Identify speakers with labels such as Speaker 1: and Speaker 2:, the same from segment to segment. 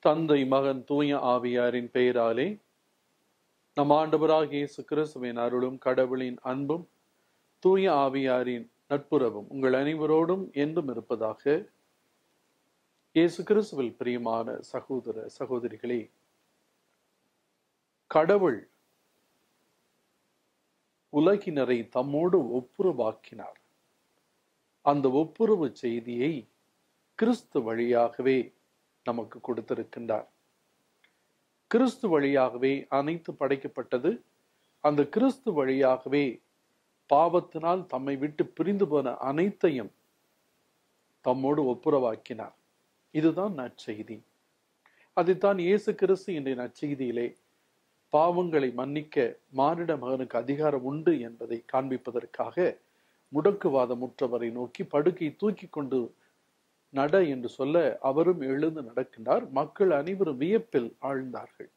Speaker 1: தந்தை மகன் தூய ஆவியாரின் பெயராலே நம் ஆண்டவராகிய இயேசு கிறிஸ்துவின் அருளும் கடவுளின் அன்பும் தூய ஆவியாரின் நட்புறவும் உங்கள் அனைவரோடும் என்றும் இருப்பதாக இயேசு கிறிஸ்துவில் பிரியமான சகோதர சகோதரிகளே கடவுள் உலகினரை தம்மோடு ஒப்புரவாக்கினார் அந்த ஒப்புரவு செய்தியை கிறிஸ்து வழியாகவே நமக்கு கொடுத்திருக்கின்றார் கிறிஸ்து வழியாகவே அனைத்து படைக்கப்பட்டது அந்த கிறிஸ்து வழியாகவே பாவத்தினால் தம்மை விட்டு பிரிந்து போன அனைத்தையும் தம்மோடு ஒப்புரவாக்கினார் இதுதான் நற்செய்தி அதைத்தான் இயேசு கிறிஸ்து இன்றைய நற்செய்தியிலே பாவங்களை மன்னிக்க மானிட மகனுக்கு அதிகாரம் உண்டு என்பதை காண்பிப்பதற்காக முடக்குவாதமுற்றவரை நோக்கி படுக்கை தூக்கி கொண்டு நட என்று சொல்ல அவரும் எழுந்து நடக்கின்றார் மக்கள் அனைவரும் வியப்பில் ஆழ்ந்தார்கள்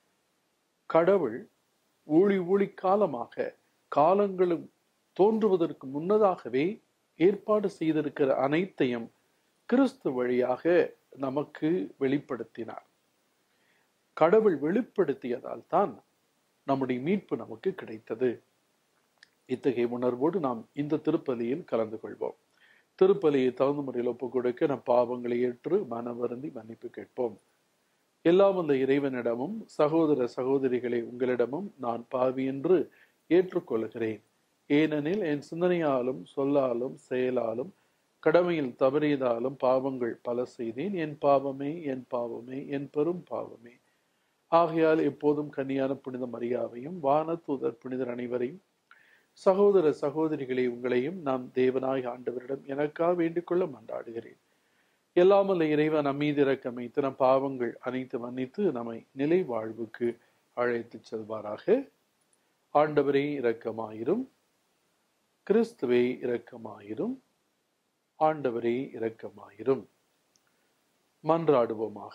Speaker 1: கடவுள் ஊழி ஊழி காலமாக காலங்களும் தோன்றுவதற்கு முன்னதாகவே ஏற்பாடு செய்திருக்கிற அனைத்தையும் கிறிஸ்து வழியாக நமக்கு வெளிப்படுத்தினார் கடவுள் வெளிப்படுத்தியதால் தான் நம்முடைய மீட்பு நமக்கு கிடைத்தது இத்தகைய உணர்வோடு நாம் இந்த திருப்பலியில் கலந்து கொள்வோம் திருப்பலியை தகுந்த முறையில் ஒப்புக் கொடுக்க நம் பாவங்களை ஏற்று மன வருந்தி மன்னிப்பு கேட்போம் எல்லாம் அந்த இறைவனிடமும் சகோதர சகோதரிகளை உங்களிடமும் நான் பாவி என்று ஏற்றுக்கொள்கிறேன் ஏனெனில் என் சிந்தனையாலும் சொல்லாலும் செயலாலும் கடமையில் தவறியதாலும் பாவங்கள் பல செய்தேன் என் பாவமே என் பாவமே என் பெரும் பாவமே ஆகையால் எப்போதும் கன்னியான புனித மரியாவையும் வான தூதர் புனிதர் அனைவரையும் சகோதர சகோதரிகளை உங்களையும் நாம் தேவனாய் ஆண்டவரிடம் எனக்காக வேண்டிக் கொள்ள மன்றாடுகிறேன் எல்லாமல்ல இறைவன் நம்மீது இறக்கமைத்து நம் பாவங்கள் அனைத்து மன்னித்து நம்மை நிலை வாழ்வுக்கு அழைத்து செல்வாராக ஆண்டவரே இரக்கமாயிரும் கிறிஸ்துவே இரக்கமாயிரும் ஆண்டவரே இரக்கமாயிரும் மன்றாடுவோமாக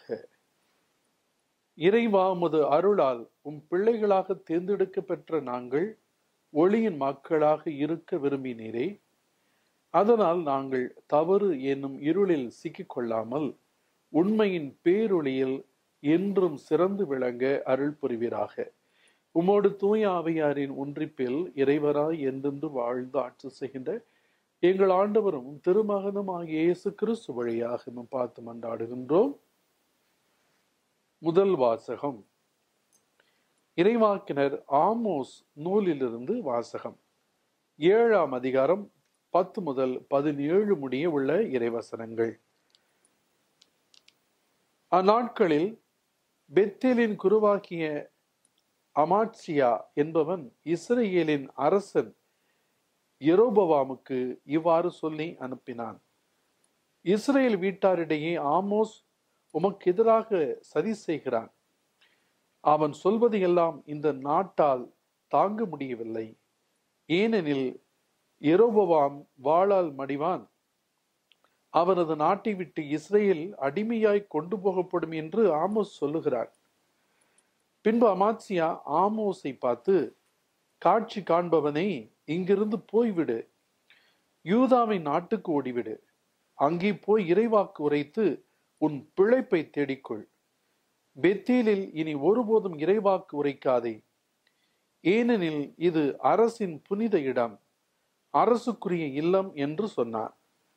Speaker 1: இறைவா உமது அருளால் உம் பிள்ளைகளாக தேர்ந்தெடுக்க பெற்ற நாங்கள் ஒளியின் மக்களாக இருக்க விரும்பினீரே அதனால் நாங்கள் தவறு என்னும் இருளில் சிக்கிக்கொள்ளாமல் உண்மையின் பேரொளியில் என்றும் சிறந்து விளங்க அருள் புரிவீராக உமோடு தூய ஆவையாரின் ஒன்றிப்பில் இறைவராய் என்றென்று வாழ்ந்து ஆட்சி செய்கின்ற எங்கள் ஆண்டவரும் திருமகனும் ஆகிய இயேசு கிறிஸ்து வழியாக பார்த்து மன்றாடுகின்றோம் முதல் வாசகம் இறைவாக்கினர் ஆமோஸ் நூலிலிருந்து வாசகம் ஏழாம் அதிகாரம் பத்து முதல் பதினேழு முடிய உள்ள இறைவசனங்கள் அந்நாட்களில் பெத்தேலின் குருவாக்கிய அமாட்சியா என்பவன் இஸ்ரேலின் அரசன் எரோபவாமுக்கு இவ்வாறு சொல்லி அனுப்பினான் இஸ்ரேல் வீட்டாரிடையே ஆமோஸ் உமக்கு எதிராக சதி செய்கிறான் அவன் சொல்வது எல்லாம் இந்த நாட்டால் தாங்க முடியவில்லை ஏனெனில் எரோபவாம் வாளால் மடிவான் அவனது நாட்டை விட்டு இஸ்ரேல் அடிமையாய் கொண்டு போகப்படும் என்று ஆமோஸ் சொல்லுகிறார் பின்பு அமாத்சியா ஆமோஸை பார்த்து காட்சி காண்பவனை இங்கிருந்து போய்விடு யூதாவின் நாட்டுக்கு ஓடிவிடு அங்கே போய் இறைவாக்கு உரைத்து உன் பிழைப்பை தேடிக்கொள் பெத்தேலில் இனி ஒருபோதும் இறைவாக்கு உரைக்காதே ஏனெனில் இது அரசின் புனித இடம் அரசுக்குரிய இல்லம் என்று சொன்னார்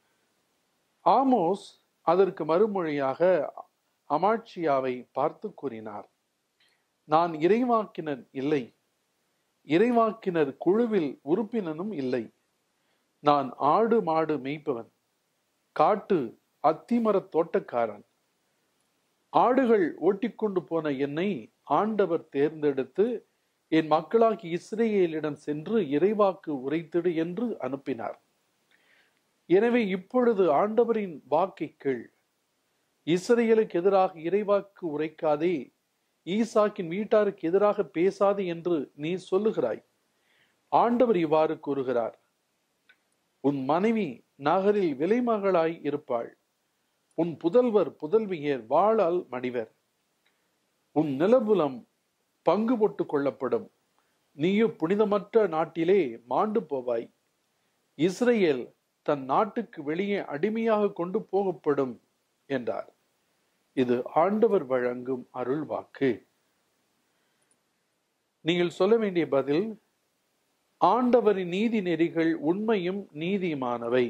Speaker 1: ஆமோஸ் அதற்கு மறுமொழியாக அமாட்சியாவை பார்த்து கூறினார் நான் இறைவாக்கினர் இல்லை இறைவாக்கினர் குழுவில் உறுப்பினனும் இல்லை நான் ஆடு மாடு மேய்ப்பவன் காட்டு அத்திமரத் தோட்டக்காரன் ஆடுகள் ஓட்டிக்கொண்டு போன என்னை ஆண்டவர் தேர்ந்தெடுத்து என் மக்களாகி இஸ்ரேலிடம் சென்று இறைவாக்கு உரைத்திடு என்று அனுப்பினார் எனவே இப்பொழுது ஆண்டவரின் வாக்கை கேள் இஸ்ரேலுக்கு எதிராக இறைவாக்கு உரைக்காதே ஈசாக்கின் வீட்டாருக்கு எதிராக பேசாதே என்று நீ சொல்லுகிறாய் ஆண்டவர் இவ்வாறு கூறுகிறார் உன் மனைவி நகரில் விலைமகளாய் இருப்பாள் உன் புதல்வர் புதல்வியர் வாளால் மடிவர் உன் நிலபுலம் பங்கு போட்டுக் கொள்ளப்படும் நீயோ புனிதமற்ற நாட்டிலே மாண்டு போவாய் இஸ்ரேல் தன் நாட்டுக்கு வெளியே அடிமையாக கொண்டு போகப்படும் என்றார் இது ஆண்டவர் வழங்கும் அருள் வாக்கு நீங்கள் சொல்ல வேண்டிய பதில் ஆண்டவரின் நீதி நெறிகள் உண்மையும் நீதியுமானவை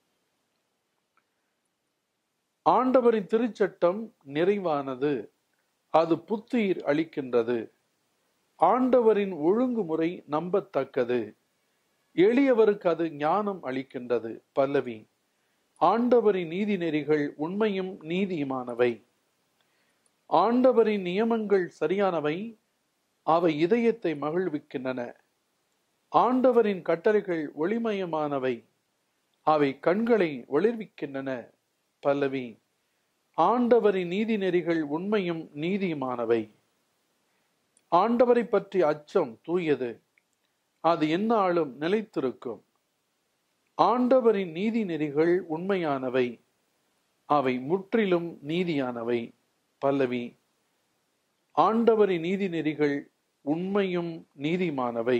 Speaker 1: ஆண்டவரின் திருச்சட்டம் நிறைவானது அது புத்துயிர் அளிக்கின்றது ஆண்டவரின் ஒழுங்குமுறை நம்பத்தக்கது எளியவருக்கு அது ஞானம் அளிக்கின்றது பல்லவி ஆண்டவரின் நீதி நெறிகள் உண்மையும் நீதியுமானவை ஆண்டவரின் நியமங்கள் சரியானவை அவை இதயத்தை மகிழ்விக்கின்றன ஆண்டவரின் கட்டளைகள் ஒளிமயமானவை அவை கண்களை ஒளிர்விக்கின்றன பல்லவி ஆண்டவரின் நீதி நெறிகள் உண்மையும் நீதியுமானவை ஆண்டவரை பற்றி அச்சம் தூயது அது எந்நாளும் நிலைத்திருக்கும் ஆண்டவரின் நீதி நெறிகள் உண்மையானவை அவை முற்றிலும் நீதியானவை பல்லவி ஆண்டவரின் நீதி நெறிகள் உண்மையும் நீதிமானவை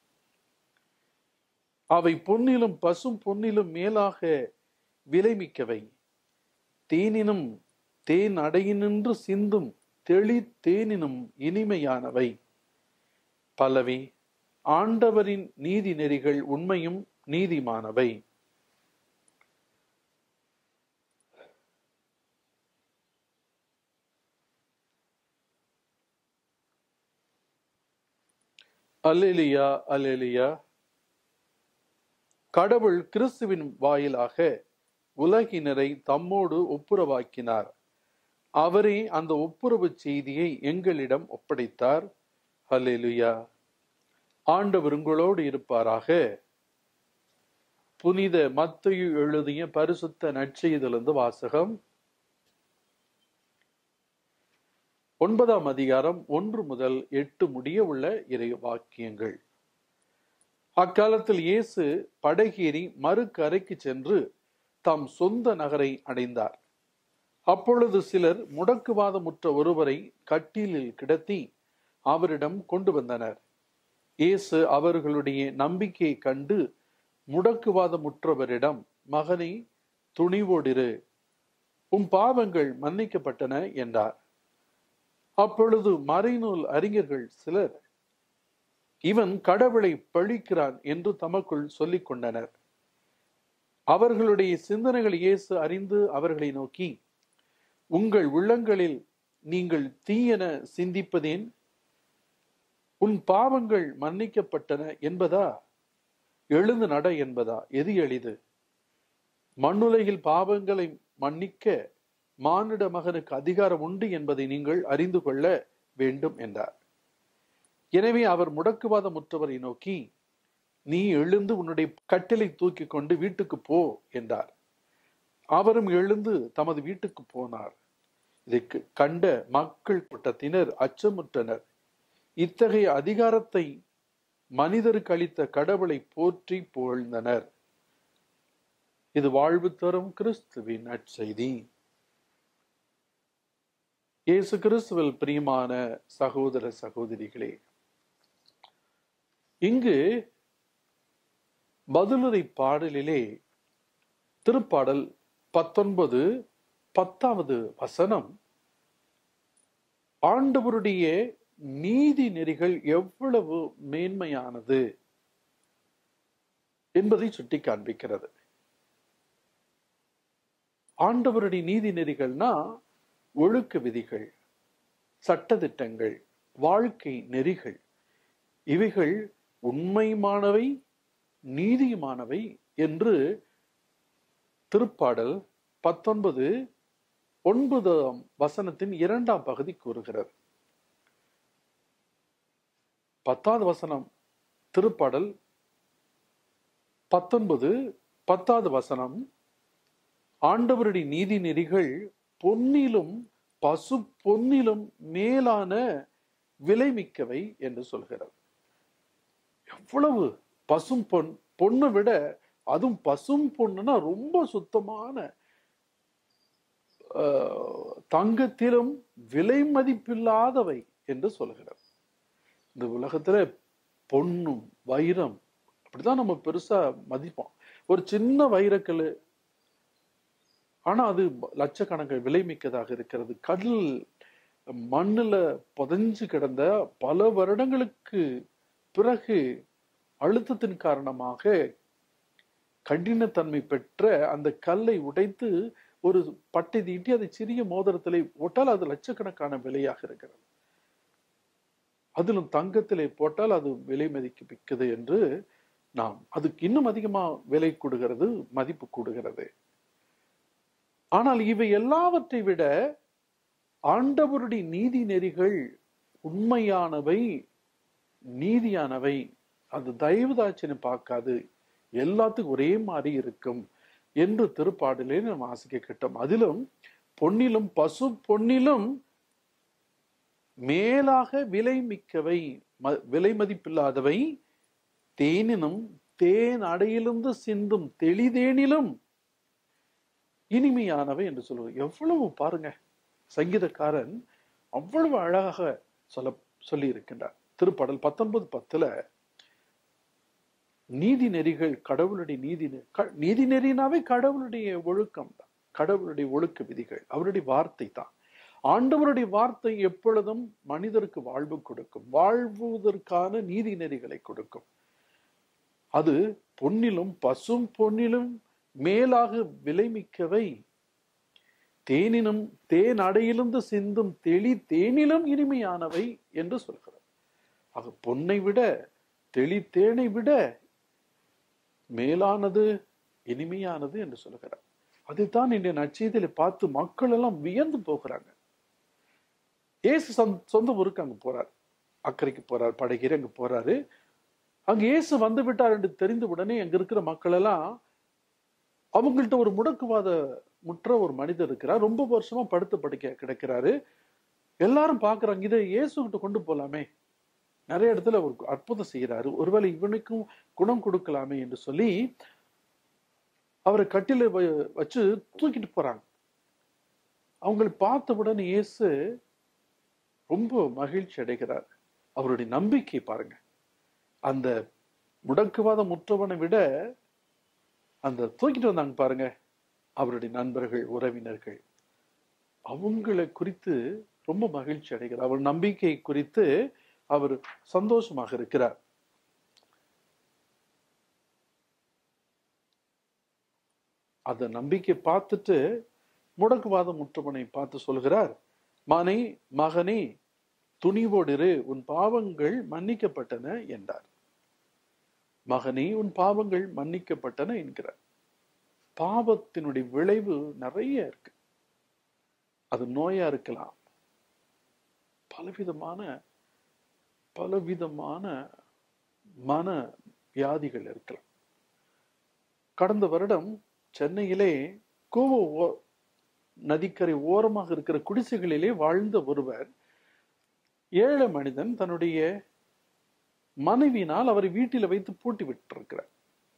Speaker 1: அவை பொன்னிலும் பசும் பொன்னிலும் மேலாக விலைமிக்கவை தேனினும் தேன் அடையினின்று சிந்தும் தெளி தேனினும் இனிமையானவை பல்லவி ஆண்டவரின் நீதி நெறிகள் உண்மையும் நீதிமானவை அல்லேலியா அல்லேலியா கடவுள் கிறிஸ்துவின் வாயிலாக உலகினரை தம்மோடு ஒப்புரவாக்கினார் அவரே அந்த ஒப்புரவு செய்தியை எங்களிடம் ஒப்படைத்தார் ஹல்லேலுயா ஆண்டவர் உங்களோடு இருப்பாராக புனித மத்தையு எழுதிய பரிசுத்த நற்செய்திலிருந்து வாசகம் ஒன்பதாம் அதிகாரம் ஒன்று முதல் எட்டு முடிய உள்ள இறை வாக்கியங்கள் அக்காலத்தில் இயேசு படகேறி மறுகரைக்கு சென்று தம் சொந்த நகரை அடைந்தார் அப்பொழுது சிலர் முடக்குவாதமுற்ற ஒருவரை கட்டிலில் கிடத்தி அவரிடம் கொண்டு வந்தனர் இயேசு அவர்களுடைய நம்பிக்கையை கண்டு முடக்குவாதமுற்றவரிடம் மகனை துணிவோடிரு உம் பாவங்கள் மன்னிக்கப்பட்டன என்றார் அப்பொழுது மறைநூல் அறிஞர்கள் சிலர் இவன் கடவுளை பழிக்கிறான் என்று தமக்குள் சொல்லிக் கொண்டனர் அவர்களுடைய சிந்தனைகள் இயேசு அறிந்து அவர்களை நோக்கி உங்கள் உள்ளங்களில் நீங்கள் தீயென சிந்திப்பதேன் உன் பாவங்கள் மன்னிக்கப்பட்டன என்பதா எழுந்து நட என்பதா எது எளிது மண்ணுலகில் பாவங்களை மன்னிக்க மானிட மகனுக்கு அதிகாரம் உண்டு என்பதை நீங்கள் அறிந்து கொள்ள வேண்டும் என்றார் எனவே அவர் முடக்குவாதமுற்றவரை நோக்கி நீ எழுந்து உன்னுடைய கட்டிலை தூக்கி கொண்டு வீட்டுக்கு போ என்றார் அவரும் எழுந்து தமது வீட்டுக்கு போனார் இதை கண்ட மக்கள் கூட்டத்தினர் அச்சமுற்றனர் இத்தகைய அதிகாரத்தை மனிதருக்கு அளித்த கடவுளை போற்றி புகழ்ந்தனர் இது வாழ்வு தரும் கிறிஸ்துவின் நற்செய்தி இயேசு கிறிஸ்துவில் பிரியமான சகோதர சகோதரிகளே இங்கு பதிலுரை பாடலிலே திருப்பாடல் பத்தொன்பது பத்தாவது வசனம் ஆண்டவருடைய நீதி நெறிகள் எவ்வளவு மேன்மையானது என்பதை சுட்டி காண்பிக்கிறது ஆண்டவருடைய நீதி நெறிகள்னா ஒழுக்க விதிகள் சட்டதிட்டங்கள் வாழ்க்கை நெறிகள் இவைகள் உண்மையுமானவை நீதியுமானவை என்று திருப்பாடல் பத்தொன்பது ஒன்பதாம் வசனத்தின் இரண்டாம் பகுதி கூறுகிறது பத்தாவது வசனம் திருப்பாடல் பத்தொன்பது பத்தாவது வசனம் ஆண்டவருடைய நீதி நெறிகள் பொன்னிலும் பசு பொன்னிலும் மேலான விலைமிக்கவை என்று சொல்கிறது எவ்வளவு பசும் பொன் பொண்ணை விட அதுவும் பசும் பொண்ணுனா ரொம்ப சுத்தமான தங்கத்திலும் விலை மதிப்பில்லாதவை என்று சொல்கிறது இந்த உலகத்துல பொண்ணும் வைரம் அப்படிதான் நம்ம பெருசா மதிப்போம் ஒரு சின்ன வைரக்கல் ஆனா அது லட்சக்கணக்கு விலை மிக்கதாக இருக்கிறது கடல் மண்ணுல புதைஞ்சு கிடந்த பல வருடங்களுக்கு பிறகு அழுத்தத்தின் காரணமாக கடினத்தன்மை பெற்ற அந்த கல்லை உடைத்து ஒரு பட்டை தீட்டி அதை சிறிய மோதிரத்திலே போட்டால் அது லட்சக்கணக்கான விலையாக இருக்கிறது அதிலும் தங்கத்திலே போட்டால் அது விலை மதிக்கு மிக்கது என்று நாம் அதுக்கு இன்னும் அதிகமா விலை கூடுகிறது மதிப்பு கூடுகிறது ஆனால் இவை எல்லாவற்றை விட ஆண்டவருடைய நீதி நெறிகள் உண்மையானவை நீதியானவை அது தயவுதாட்சின்னு பார்க்காது எல்லாத்துக்கும் ஒரே மாதிரி இருக்கும் என்று திருப்பாடலே நாம் வாசிக்க கேட்டோம் அதிலும் பொன்னிலும் பசு பொன்னிலும் மேலாக விலை மிக்கவை ம- விலை மதிப்பில்லாதவை தேனினும் தேன் அடையிலிருந்து சிந்தும் தெளிதேனிலும் இனிமையானவை என்று சொல்லுவோம் எவ்வளவு பாருங்க சங்கீதக்காரன் அவ்வளவு அழகாக சொல்ல சொல்லி இருக்கின்றார் திருப்பாடல் பத்தொன்பது பத்துல நீதி நெறிகள் கடவுளுடைய நீதி நெ- க- நீதி நெறினாவே கடவுளுடைய ஒழுக்கம் தான் கடவுளுடைய ஒழுக்க விதிகள் அவருடைய வார்த்தை தான் ஆண்டவருடைய வார்த்தை எப்பொழுதும் மனிதருக்கு வாழ்வு கொடுக்கும் வாழ்வதற்கான நீதி நெறிகளை கொடுக்கும் அது பொன்னிலும் பசும் பொன்னிலும் மேலாக விலைமிக்கவை தேனினும் தேன் அடையிலிருந்து சிந்தும் தெளி தேனிலும் இனிமையானவை என்று சொல்கிறார் ஆக பொன்னை விட தெளி தேனை விட மேலானது இனிமையானது என்று சொல்கிறார் அதைத்தான் இன்றைய நச்செய்தியில பார்த்து மக்கள் எல்லாம் வியந்து போகிறாங்க இயேசு சொந்த- சொந்த ஊருக்கு அங்க போறார் அக்கறைக்கு போறார் படகிற அங்க போறாரு அங்க இயேசு வந்து விட்டார் என்று தெரிந்த உடனே அங்க இருக்கிற மக்கள் எல்லாம் அவங்கள்ட்ட ஒரு முடக்குவாத முற்ற ஒரு மனிதர் இருக்கிறார் ரொம்ப வருஷமா படுத்து படுக்க கிடக்கிறாரு எல்லாரும் பாக்குறாங்க இதை இயேசு கிட்ட கொண்டு போலாமே நிறைய இடத்துல ஒரு அற்புதம் செய்யறாரு ஒருவேளை இவனுக்கும் குணம் கொடுக்கலாமே என்று சொல்லி அவரை கட்டில வ- வச்சு தூக்கிட்டு போறாங்க அவங்களை பார்த்த உடனே இயேசு ரொம்ப மகிழ்ச்சி அடைகிறார் அவருடைய நம்பிக்கை பாருங்க அந்த முடக்குவாத முற்றவனை விட அந்த தூக்கிட்டு வந்தாங்க பாருங்க அவருடைய நண்பர்கள் உறவினர்கள் அவங்களை குறித்து ரொம்ப மகிழ்ச்சி அடைகிறார் அவர் நம்பிக்கை குறித்து அவர் சந்தோஷமாக இருக்கிறார் அந்த நம்பிக்கை பார்த்துட்டு முடக்குவாதம் முற்றவனை பார்த்து சொல்கிறார் மனை மகனே துணிவோடு இரு உன் பாவங்கள் மன்னிக்கப்பட்டன என்றார் மகனே உன் பாவங்கள் மன்னிக்கப்பட்டன என்கிறார் பாவத்தினுடைய விளைவு நிறைய இருக்கு அது நோயா இருக்கலாம் பலவிதமான பலவிதமான மன வியாதிகள் இருக்கலாம் கடந்த வருடம் சென்னையிலே கோவ ஓ- நதிக்கரை ஓரமாக இருக்கிற குடிசைகளிலே வாழ்ந்த ஒருவர் ஏழை மனிதன் தன்னுடைய மனைவியினால் அவரை வீட்டில வைத்து பூட்டி விட்டிருக்கிறார்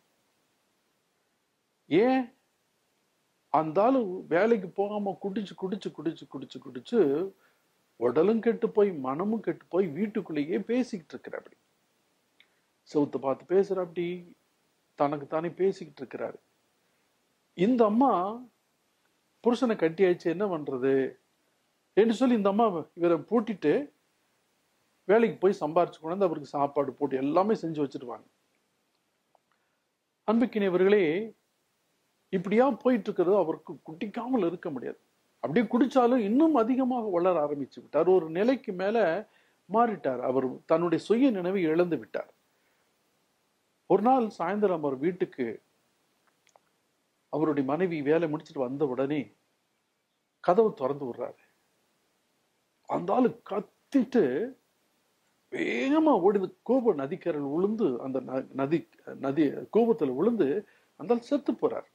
Speaker 1: ஏன் அந்த ஆளு வேலைக்கு போகாம குடிச்சு குடிச்சு குடிச்சு குடிச்சு குடிச்சு உடலும் கெட்டு போய் மனமும் கெட்டு போய் வீட்டுக்குள்ளேயே பேசிக்கிட்டு இருக்கிற அப்படி செவுத்த பார்த்து பேசுற அப்படி தனக்கு தானே பேசிக்கிட்டு இருக்கிறாரு இந்த அம்மா புருஷனை கட்டியாச்சு என்ன பண்றது என்று சொல்லி இந்த அம்மா இவரை பூட்டிட்டு வேலைக்கு போய் சம்பாரிச்சு கொண்டு அவருக்கு சாப்பாடு போட்டு எல்லாமே செஞ்சு வச்சிருவாங்க அன்புக்கினியவர்களே இப்படியா போயிட்டு இருக்கிறது அவருக்கு குடிக்காமல் இருக்க முடியாது அப்படியே குடிச்சாலும் இன்னும் அதிகமாக வளர ஆரம்பிச்சு விட்டார் ஒரு நிலைக்கு மேல மாறிட்டார் அவர் தன்னுடைய சுய நினைவை இழந்து விட்டார் ஒரு நாள் சாயந்தரம் அவர் வீட்டுக்கு அவருடைய மனைவி வேலை முடிச்சிட்டு வந்த உடனே கதவு திறந்து விடுறாரு அந்த ஆளு கத்திட்டு வேகமா ஓடி கோப நதிக்கரையில் விழுந்து அந்த ந- நதி நதி கோபத்துல விழுந்து அந்த ஆள் செத்து போறார்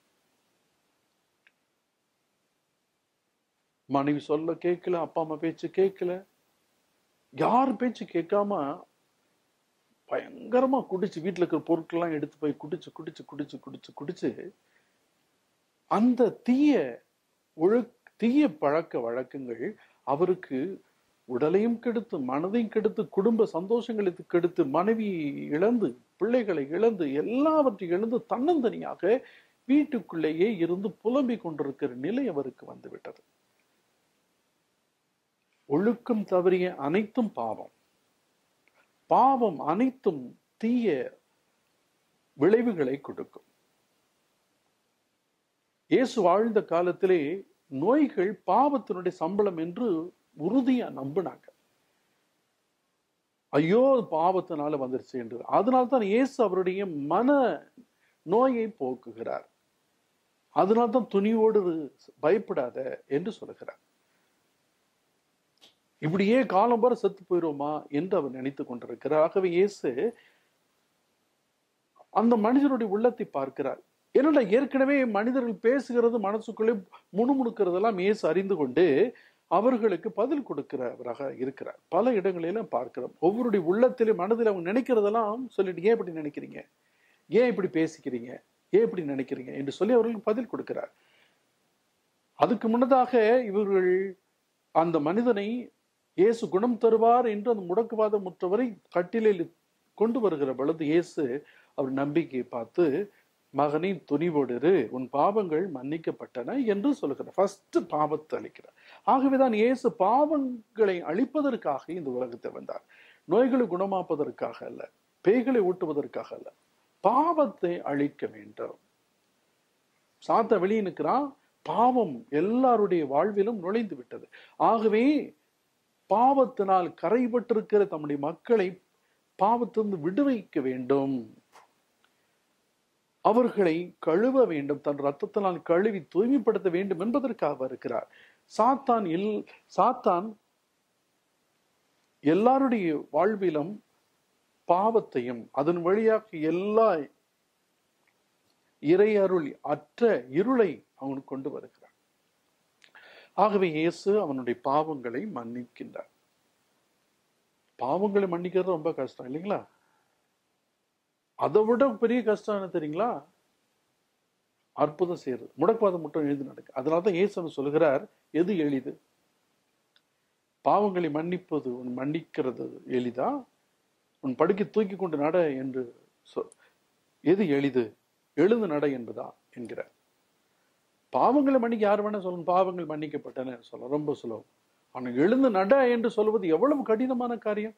Speaker 1: மனைவி சொல்ல கேட்கல அப்பா அம்மா பேச்சு கேட்கல யார் பேச்சு கேட்காம பயங்கரமா குடிச்சு வீட்டுல இருக்கிற பொருட்கள்லாம் எடுத்து போய் குடிச்சு குடிச்சு குடிச்சு குடிச்சு குடிச்சு அந்த தீய ஒழு தீய பழக்க வழக்கங்கள் அவருக்கு உடலையும் கெடுத்து மனதையும் கெடுத்து குடும்ப சந்தோஷங்களுக்கு கெடுத்து மனைவி இழந்து பிள்ளைகளை இழந்து எல்லாவற்றையும் இழந்து தன்னந்தனியாக வீட்டுக்குள்ளேயே இருந்து புலம்பிக் கொண்டிருக்கிற நிலை அவருக்கு வந்துவிட்டது ஒழுக்கம் தவறிய அனைத்தும் பாவம் பாவம் அனைத்தும் தீய விளைவுகளை கொடுக்கும் இயேசு வாழ்ந்த காலத்திலே நோய்கள் பாவத்தினுடைய சம்பளம் என்று உறுதியா நம்பினாங்க ஐயோ அது பாவத்தினால வந்துருச்சு என்று அதனால தான் இயேசு அவருடைய மன நோயை போக்குகிறார் அதனால தான் துணிவோடு பயப்படாத என்று சொல்லுகிறார் இப்படியே காலம் வர செத்து போயிடுவோமா என்று அவர் நினைத்து கொண்டிருக்கிறார் ஆகவே இயேசு அந்த மனிதனுடைய உள்ளத்தை பார்க்கிறார் என்னடா ஏற்கனவே மனிதர்கள் பேசுகிறது மனசுக்குள்ளே முணுமுணுக்கிறதெல்லாம் இயேசு அறிந்து கொண்டு அவர்களுக்கு பதில் கொடுக்கிறவராக இருக்கிறார் பல இடங்களிலும் பார்க்கிறோம் ஒவ்வொருடைய உள்ளத்திலும் மனதில் அவங்க நினைக்கிறதெல்லாம் சொல்லிட்டு ஏன் இப்படி நினைக்கிறீங்க ஏன் இப்படி பேசிக்கிறீங்க ஏன் இப்படி நினைக்கிறீங்க என்று சொல்லி அவர்களுக்கு பதில் கொடுக்கிறார் அதுக்கு முன்னதாக இவர்கள் அந்த மனிதனை இயேசு குணம் தருவார் என்று அந்த முடக்குவாதம் முற்றவரை கட்டிலில் கொண்டு வருகிற பொழுது இயேசு அவர் நம்பிக்கையை பார்த்து மகனை துணிவோடு இரு, உன் பாவங்கள் மன்னிக்கப்பட்டன என்று சொல்லுகிறார் ஃபர்ஸ்ட் பாவத்தை அளிக்கிறார் ஆகவேதான் இயேசு பாவங்களை அழிப்பதற்காக இந்த உலகத்தை வந்தார் நோய்களை குணமாப்பதற்காக அல்ல பேய்களை ஊட்டுவதற்காக அல்ல பாவத்தை அழிக்க வேண்டும் சாத்த வெளியே நிற்கிறான் பாவம் எல்லாருடைய வாழ்விலும் நுழைந்து விட்டது ஆகவே பாவத்தினால் கரைபட்டிருக்கிற தம்முடைய மக்களை பாவத்திலிருந்து விடுவிக்க வேண்டும் அவர்களை கழுவ வேண்டும் தன் ரத்தத்தினால் கழுவி தூய்மைப்படுத்த வேண்டும் என்பதற்காக இருக்கிறார் சாத்தான் எல் சாத்தான் எல்லாருடைய வாழ்விலும் பாவத்தையும் அதன் வழியாக எல்லா இறையருள் அற்ற இருளை அவனுக்கு கொண்டு வருகிறார் ஆகவே இயேசு அவனுடைய பாவங்களை மன்னிக்கின்றார் பாவங்களை மன்னிக்கிறது ரொம்ப கஷ்டம் இல்லைங்களா அதை விட பெரிய கஷ்டம் என்ன தெரியுங்களா அற்புதம் செய்யறது முடக்குவாதம் மட்டும் எழுதி நடக்கு அதனாலதான் இயேசு சொல்கிறார் எது எளிது பாவங்களை மன்னிப்பது உன் மன்னிக்கிறது எளிதா உன் படுக்கை தூக்கி கொண்டு நட என்று சொல் எது எளிது எழுந்து நட என்பதா என்கிறார் பாவங்களை மன்னிக்க யார் வேணா சொல்லணும் பாவங்கள் மன்னிக்கப்பட்டன சொல்ல ரொம்ப சுலபம் ஆனால் எழுந்து நட என்று சொல்வது எவ்வளவு கடினமான காரியம்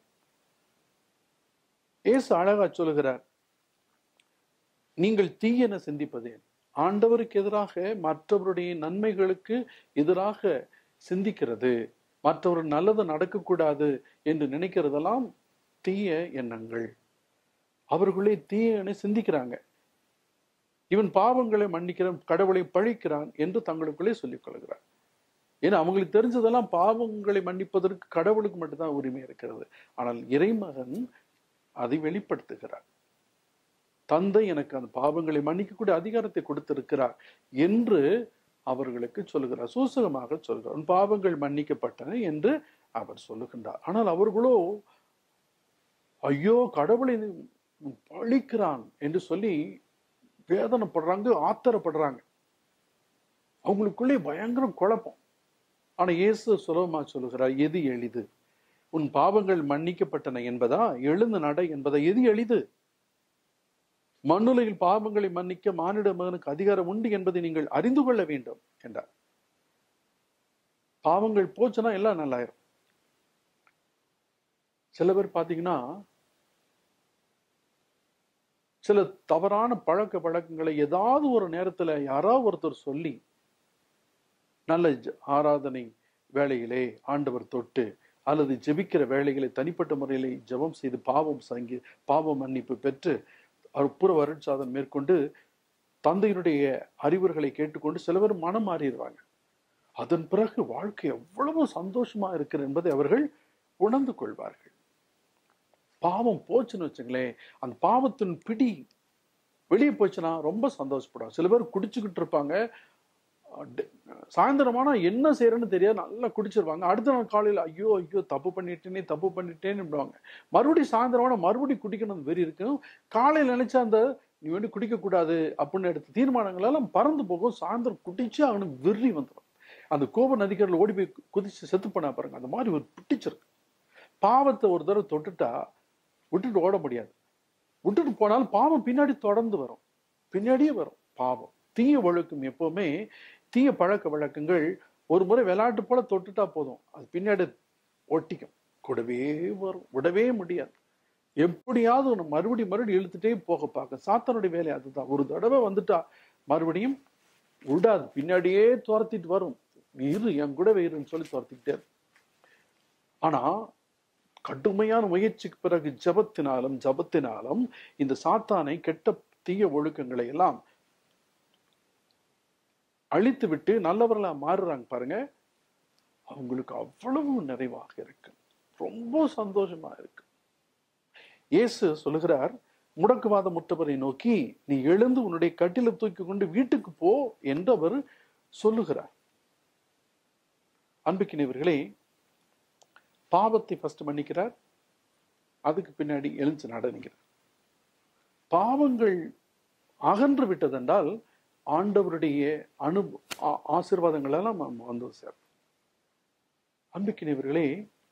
Speaker 1: ஏசு அழகா சொல்லுகிறார் நீங்கள் தீயென சிந்திப்பதேன் ஆண்டவருக்கு எதிராக மற்றவருடைய நன்மைகளுக்கு எதிராக சிந்திக்கிறது மற்றவர் நல்லது நடக்கக்கூடாது என்று நினைக்கிறதெல்லாம் தீய எண்ணங்கள் அவர்களே தீயனை சிந்திக்கிறாங்க இவன் பாவங்களை மன்னிக்கிறான் கடவுளை பழிக்கிறான் என்று தங்களுக்குள்ளே சொல்லிக் கொள்கிறார் ஏன்னா அவங்களுக்கு தெரிஞ்சதெல்லாம் பாவங்களை மன்னிப்பதற்கு கடவுளுக்கு மட்டும்தான் உரிமை இருக்கிறது ஆனால் இறைமகன் அதை வெளிப்படுத்துகிறார் தந்தை எனக்கு அந்த பாவங்களை மன்னிக்கக்கூடிய அதிகாரத்தை கொடுத்திருக்கிறார் என்று அவர்களுக்கு சொல்லுகிறார் சூசகமாக சொல்கிறார் உன் பாவங்கள் மன்னிக்கப்பட்டன என்று அவர் சொல்லுகின்றார் ஆனால் அவர்களோ ஐயோ கடவுளை பழிக்கிறான் என்று சொல்லி வேதனைப்படுறாங்க ஆத்திரப்படுறாங்க அவங்களுக்குள்ளே பயங்கர குழப்பம் ஆனா இயேசு சுலபமா சொல்லுகிறார் எது எளிது உன் பாவங்கள் மன்னிக்கப்பட்டன என்பதா எழுந்து நட என்பதா எது எளிது மண்ணுலையில் பாவங்களை மன்னிக்க மானிட மகனுக்கு அதிகாரம் உண்டு என்பதை நீங்கள் அறிந்து கொள்ள வேண்டும் என்றார் பாவங்கள் போச்சுன்னா எல்லாம் நல்லாயிரும் சில பேர் பாத்தீங்கன்னா சில தவறான பழக்க வழக்கங்களை ஏதாவது ஒரு நேரத்துல யாராவது ஒருத்தர் சொல்லி நல்ல ஜ- ஆராதனை வேளையிலே ஆண்டவர் தொட்டு அல்லது ஜெபிக்கிற வேளைகளை தனிப்பட்ட முறையிலே ஜெபம் செய்து பாவம் சங்கி பாவ மன்னிப்பு பெற்று அற்புற வருட்சாதன் மேற்கொண்டு தந்தையினுடைய அறிவுரைகளை கேட்டுக்கொண்டு சில பேர் மனம் மாறிடுவாங்க அதன் பிறகு வாழ்க்கை எவ்வளவு சந்தோஷமா இருக்கிறது என்பதை அவர்கள் உணர்ந்து கொள்வார்கள் பாவம் போச்சுன்னு வச்சுங்களேன் அந்த பாவத்தின் பிடி வெளியே போச்சுன்னா ரொம்ப சந்தோஷப்படுவாங்க சில பேர் குடிச்சுக்கிட்டு இருப்பாங்க அட- சாயந்தரமானா என்ன செய்யறேன்னு தெரியாது நல்லா குடிச்சிருவாங்க அடுத்த நாள் காலையில் ஐயோ ஐயோ தப்பு பண்ணிட்டேனே தப்பு பண்ணிட்டேன்னு மறுபடியும் சாயந்தரமான மறுபடியும் குடிக்கணும் வெறி இருக்கும் காலையில் நினைச்சா அந்த நீ வந்து குடிக்க கூடாது அப்படின்னு எடுத்த தீர்மானங்கள் எல்லாம் பறந்து போகும் சாயந்தரம் குடிச்சு அவனுக்கு வெறி வந்துடும் அந்த கோப நதிக்கரில் ஓடி போய் குதிச்சு செத்து பண்ணா பாருங்க அந்த மாதிரி ஒரு பிடிச்சிருக்கு பாவத்தை ஒரு தடவை தொட்டுட்டா விட்டுட்டு ஓட முடியாது விட்டுட்டு போனாலும் பாவம் பின்னாடி தொடர்ந்து வரும் பின்னாடியே வரும் பாவம் தீய ஒழுக்கம் எப்பவுமே தீய பழக்க வழக்கங்கள் ஒரு முறை விளையாட்டு போல தொட்டுட்டா போதும் அது பின்னாடி ஒட்டிக்கும் கூடவே வரும் விடவே முடியாது எப்படியாவது ஒன்று மறுபடியும் மறுபடியும் இழுத்துட்டே போக பார்க்க சாத்தனுடைய வேலை அதுதான் ஒரு தடவை வந்துட்டா மறுபடியும் விடாது பின்னாடியே துரத்திட்டு வரும் நீ இரு என் கூட இருன்னு சொல்லி துரத்திக்கிட்டே இருக்கும். ஆனா கடுமையான முயற்சிக்கு பிறகு ஜபத்தினாலும் ஜபத்தினாலும் இந்த சாத்தானை கெட்ட தீய ஒழுக்கங்களை எல்லாம் அழித்து விட்டு நல்லவர்களா மாறுறாங்க பாருங்க அவங்களுக்கு அவ்வளவு நிறைவாக இருக்கு ரொம்ப சந்தோஷமா இருக்கு இயேசு சொல்லுகிறார் முடக்குவாத முற்றவரை நோக்கி நீ எழுந்து உன்னுடைய கட்டில தூக்கி கொண்டு வீட்டுக்கு போ என்று அவர் சொல்லுகிறார் அன்புக்கினவர்களே பாவத்தை ஃபர்ஸ்ட் மன்னிக்கிறார் அதுக்கு பின்னாடி எழுந்து நடனுகிறார் பாவங்கள் அகன்று விட்டதென்றால் ஆண்டவருடைய அனு ஆ- ஆசீர்வாதங்கள் எல்லாம் நம்ம வந்து சேரும் அன்புக்கினவர்களே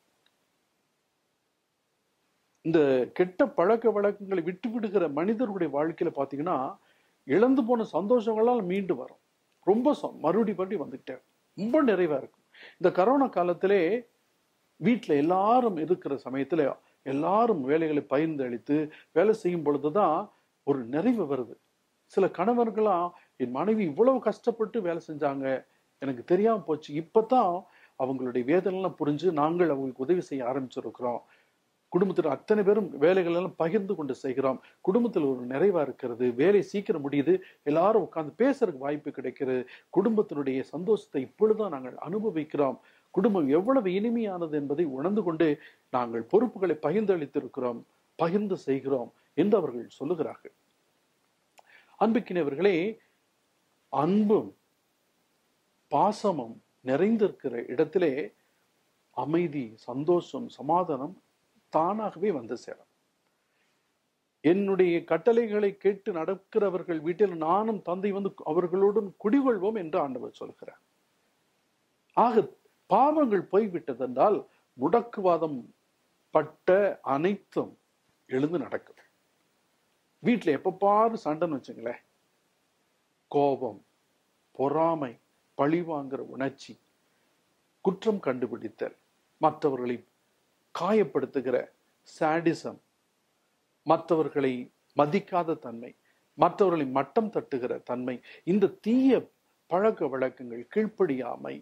Speaker 1: இந்த கெட்ட பழக்க வழக்கங்களை விட்டு விடுகிற மனிதர்களுடைய வாழ்க்கையில பாத்தீங்கன்னா இழந்து போன சந்தோஷங்களால் மீண்டு வரும் ரொம்ப ச- மறுபடி மறுபடி வந்துகிட்டே இருக்கும். ரொம்ப நிறைவா இருக்கும் இந்த கரோனா காலத்திலே வீட்டில் எல்லாரும் இருக்கிற சமயத்துல எல்லாரும் வேலைகளை பகிர்ந்து அளித்து வேலை செய்யும் பொழுதுதான் ஒரு நிறைவு வருது சில கணவர்களாம் என் மனைவி இவ்வளவு கஷ்டப்பட்டு வேலை செஞ்சாங்க எனக்கு தெரியாம போச்சு இப்பதான் அவங்களுடைய வேதனைலாம் புரிஞ்சு நாங்கள் அவங்களுக்கு உதவி செய்ய ஆரம்பிச்சிருக்கிறோம் குடும்பத்தில் அத்தனை பேரும் வேலைகள் எல்லாம் பகிர்ந்து கொண்டு செய்கிறோம் குடும்பத்தில் ஒரு நிறைவா இருக்கிறது வேலை சீக்கிரம் முடியுது எல்லாரும் உட்கார்ந்து பேசுறதுக்கு வாய்ப்பு கிடைக்கிறது குடும்பத்தினுடைய சந்தோஷத்தை இப்பொழுதுதான் நாங்கள் அனுபவிக்கிறோம் குடும்பம் எவ்வளவு இனிமையானது என்பதை உணர்ந்து கொண்டு நாங்கள் பொறுப்புகளை பகிர்ந்தளித்திருக்கிறோம் பகிர்ந்து செய்கிறோம் என்று அவர்கள் சொல்லுகிறார்கள் அன்புக்கினவர்களே அன்பும் பாசமும் நிறைந்திருக்கிற இடத்திலே அமைதி சந்தோஷம் சமாதானம் தானாகவே வந்து சேரும் என்னுடைய கட்டளைகளை கேட்டு நடக்கிறவர்கள் வீட்டில் நானும் தந்தை வந்து அவர்களுடன் குடிகொள்வோம் என்று ஆண்டவர் சொல்கிறார் ஆக பாவங்கள் போய்விட்டதென்றால் முடக்குவாதம் பட்ட அனைத்தும் எழுந்து நடக்கும் வீட்டில் எப்ப பாரு சண்டைன்னு வச்சுங்களேன் கோபம் பொறாமை பழிவாங்கிற உணர்ச்சி குற்றம் கண்டுபிடித்தல் மற்றவர்களை காயப்படுத்துகிற சாடிசம் மற்றவர்களை மதிக்காத தன்மை மற்றவர்களை மட்டம் தட்டுகிற தன்மை இந்த தீய பழக்க வழக்கங்கள் கீழ்ப்படியாமை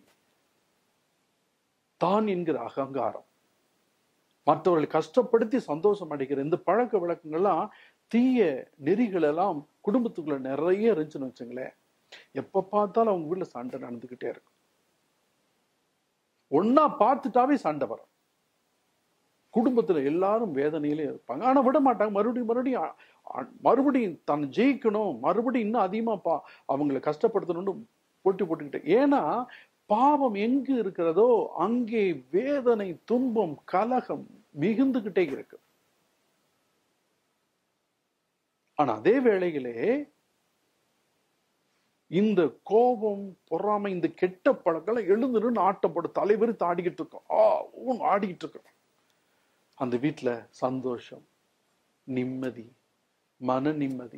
Speaker 1: தான் என்கிற அகங்காரம் மற்றவர்களை கஷ்டப்படுத்தி சந்தோஷம் அடைக்கிற இந்த பழக்க வழக்கங்கள்லாம் தீய நெறிகள் எல்லாம் குடும்பத்துக்குள்ள நிறைய இருந்துச்சுன்னு வச்சுங்களேன் எப்ப பார்த்தாலும் அவங்க வீட்டுல சண்டை நடந்துகிட்டே இருக்கும் ஒன்னா பார்த்துட்டாவே சண்டை வரும் குடும்பத்துல எல்லாரும் வேதனையிலே இருப்பாங்க ஆனா விட மாட்டாங்க மறுபடியும் மறுபடியும் அ- அ- மறுபடியும் தன் ஜெயிக்கணும் மறுபடியும் இன்னும் அதிகமா பா அவங்களை கஷ்டப்படுத்தணும்னு போட்டி போட்டுக்கிட்டு ஏன்னா பாவம் எங்கு இருக்கிறதோ அங்கே வேதனை துன்பம் கலகம் மிகுந்துகிட்டே இருக்கு ஆனா அதே வேளையிலே இந்த கோபம் பொறாமை இந்த கெட்ட பழக்கெல்லாம் எழுந்து நின்று ஆட்டப்படும் தலைவர் ஆடிக்கிட்டு இருக்கோம் ஆ ஊன் ஆடிக்கிட்டு இருக்கோம் அந்த வீட்டுல சந்தோஷம் நிம்மதி மன நிம்மதி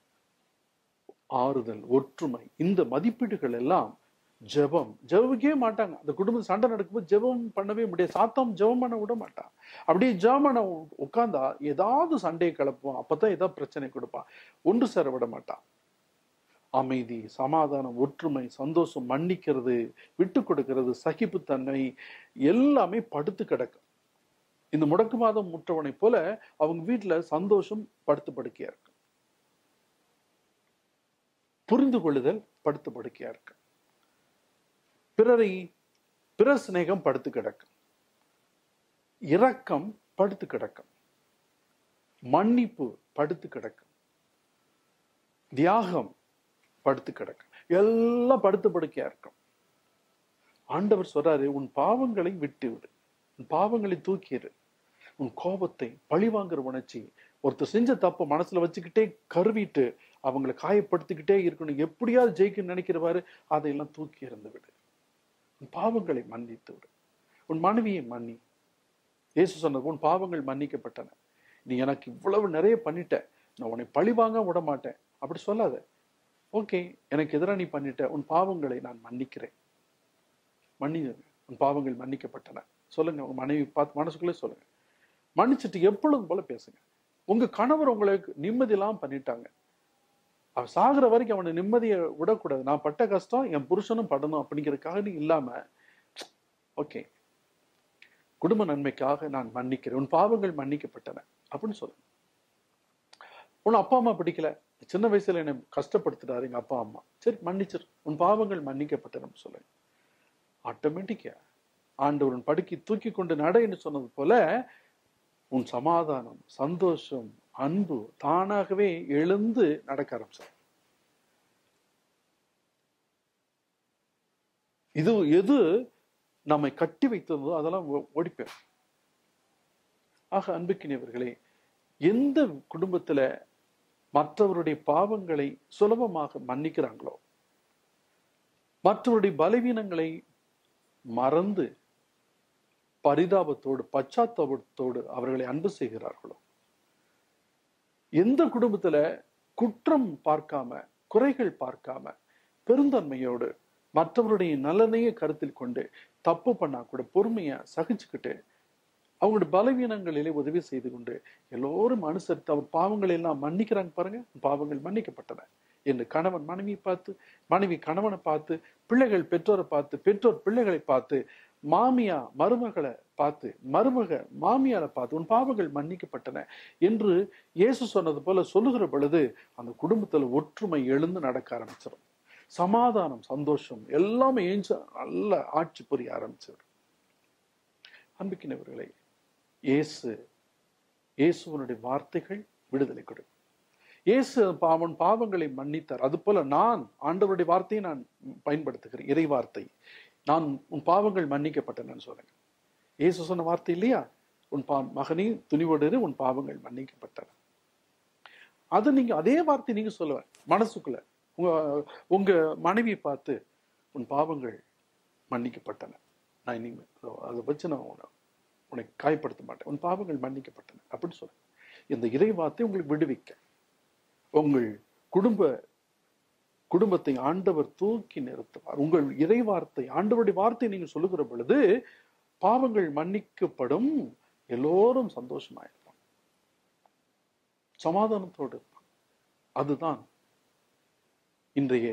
Speaker 1: ஆறுதல் ஒற்றுமை இந்த மதிப்பீடுகள் எல்லாம் ஜெபம் ஜெபிக்கவே மாட்டாங்க அந்த குடும்பம் சண்டை நடக்கும்போது ஜெபம் பண்ணவே முடியாது சாத்தம் ஜெபம் பண்ண விட மாட்டான் அப்படியே ஜெபம் பண்ண உ- உட்கார்ந்தா ஏதாவது சண்டையை கிளப்புவான் அப்பதான் ஏதாவது பிரச்சனை கொடுப்பான் ஒன்று சேர விட மாட்டான் அமைதி சமாதானம் ஒற்றுமை சந்தோஷம் மன்னிக்கிறது விட்டு கொடுக்கிறது சகிப்புத்தன்மை எல்லாமே படுத்து கிடக்கும் இந்த முடக்கு மாதம் முற்றவனை போல அவங்க வீட்டுல சந்தோஷம் படுத்து படுக்கையா இருக்கு புரிந்து கொள்ளுதல் படுத்து படுக்கையா இருக்கு பிறரை பிற சிநேகம் படுத்து கிடக்கும் இரக்கம் படுத்து கிடக்கும் மன்னிப்பு படுத்து கிடக்கும் தியாகம் படுத்து கிடக்கும் எல்லாம் படுத்து படுக்கையா இருக்கும் ஆண்டவர் சொல்றாரு உன் பாவங்களை விட்டு விடு உன் பாவங்களை தூக்கிடு உன் கோபத்தை பழிவாங்குற உணர்ச்சி ஒருத்தர் செஞ்ச தப்ப மனசுல வச்சுக்கிட்டே கருவிட்டு அவங்களை காயப்படுத்திக்கிட்டே இருக்கணும் எப்படியாவது ஜெயிக்க நினைக்கிறவாரு அதையெல்லாம் தூக்கி இருந்து விடு உன் பாவங்களை மன்னித்து விடு உன் மனைவியை மன்னி இயேசு சொன்னது உன் பாவங்கள் மன்னிக்கப்பட்டன நீ எனக்கு இவ்வளவு நிறைய பண்ணிட்ட நான் உன்னை பழி வாங்க விட மாட்டேன் அப்படி சொல்லாத ஓகே எனக்கு எதிராக நீ பண்ணிட்ட உன் பாவங்களை நான் மன்னிக்கிறேன் மன்னி உன் பாவங்கள் மன்னிக்கப்பட்டன சொல்லுங்க உங்க மனைவி பார்த்து மனசுக்குள்ளே சொல்லுங்க மன்னிச்சுட்டு எப்பொழுதும் போல பேசுங்க உங்க கணவர் உங்களுக்கு நிம்மதி இல்லாம பண்ணிட்டாங்க அவன் சாகுற வரைக்கும் அவனை நிம்மதியை விடக்கூடாது நான் பட்ட கஷ்டம் என் புருஷனும் படணும் அப்படிங்கிறதுக்காக நீ இல்லாம ஓகே குடும்ப நன்மைக்காக நான் மன்னிக்கிறேன் உன் பாவங்கள் மன்னிக்கப்பட்டன அப்படின்னு சொல்லு உன் அப்பா அம்மா பிடிக்கல சின்ன வயசுல என்னை கஷ்டப்படுத்திட்டாரு எங்க அப்பா அம்மா சரி மன்னிச்சிரு உன் பாவங்கள் மன்னிக்கப்பட்டன சொல்லு ஆட்டோமேட்டிக்கா ஆண்டவர் உன் படுக்கை தூக்கி கொண்டு நடைன்னு சொன்னது போல உன் சமாதானம் சந்தோஷம் அன்பு தானாகவே எழுந்து நடக்க ஆரம்பிச்சார் இது எது நம்மை கட்டி வைத்ததோ அதெல்லாம் ஓ- ஓடிப்போயிரும் ஆக அன்புக்கினியவர்களே எந்த குடும்பத்துல மற்றவருடைய பாவங்களை சுலபமாக மன்னிக்கிறாங்களோ மற்றவருடைய பலவீனங்களை மறந்து பரிதாபத்தோடு பச்சாத்தாபத்தோடு அவர்களை அன்பு செய்கிறார்களோ எந்த குடும்பத்துல குற்றம் பார்க்காம குறைகள் பார்க்காம பெருந்தன்மையோடு மற்றவருடைய நலனையே கருத்தில் கொண்டு தப்பு பண்ணா கூட பொறுமையா சகிச்சுக்கிட்டு அவங்களுடைய பலவீனங்களிலே உதவி செய்து கொண்டு எல்லோரும் அனுசரித்து அவர் பாவங்களை எல்லாம் மன்னிக்கிறாங்க பாருங்க பாவங்கள் மன்னிக்கப்பட்டன என்று கணவன் மனைவி பார்த்து மனைவி கணவனை பார்த்து பிள்ளைகள் பெற்றோரை பார்த்து பெற்றோர் பிள்ளைகளை பார்த்து மாமியா மருமகளை பார்த்து மருமக மாமியாரை பார்த்து உன் பாவங்கள் மன்னிக்கப்பட்டன என்று இயேசு சொன்னது போல சொல்லுகிற பொழுது அந்த குடும்பத்துல ஒற்றுமை எழுந்து நடக்க ஆரம்பிச்சிடும் சமாதானம் சந்தோஷம் எல்லாமே ஏஞ்சு நல்ல ஆட்சி புரிய ஆரம்பிச்சிடும் அன்புக்கினவர்களே இயேசு இயேசுவனுடைய வார்த்தைகள் விடுதலை கொடுக்கும் இயேசு அவன் பாவங்களை மன்னித்தார் அது போல நான் ஆண்டவருடைய வார்த்தையை நான் பயன்படுத்துகிறேன் இறை வார்த்தை நான் உன் பாவங்கள் மன்னிக்கப்பட்டனன்னு சொல்றேன் இயேசு சொன்ன வார்த்தை இல்லையா உன் பா மகனே துணிவோடு இரு, உன் பாவங்கள் மன்னிக்கப்பட்டன அது நீங்க அதே வார்த்தை நீங்க சொல்லுவேன் மனசுக்குள்ள உங்க உங்க மனைவியை பார்த்து உன் பாவங்கள் மன்னிக்கப்பட்டன நான் இனிமேல் அதை வச்சு நான் உன்னை உன்னை காயப்படுத்த மாட்டேன் உன் பாவங்கள் மன்னிக்கப்பட்டன அப்படின்னு சொல்றேன் இந்த இறை வார்த்தை உங்களுக்கு விடுவிக்க உங்கள் குடும்ப குடும்பத்தை ஆண்டவர் தூக்கி நிறுத்துவார் உங்கள் இறை வார்த்தை ஆண்டவருடைய வார்த்தை நீங்க சொல்லுகிற பொழுது பாவங்கள் மன்னிக்கப்படும் எல்லோரும் சந்தோஷமாயிருப்பாங்க சமாதானத்தோடு இருப்பாங்க அதுதான் இன்றைய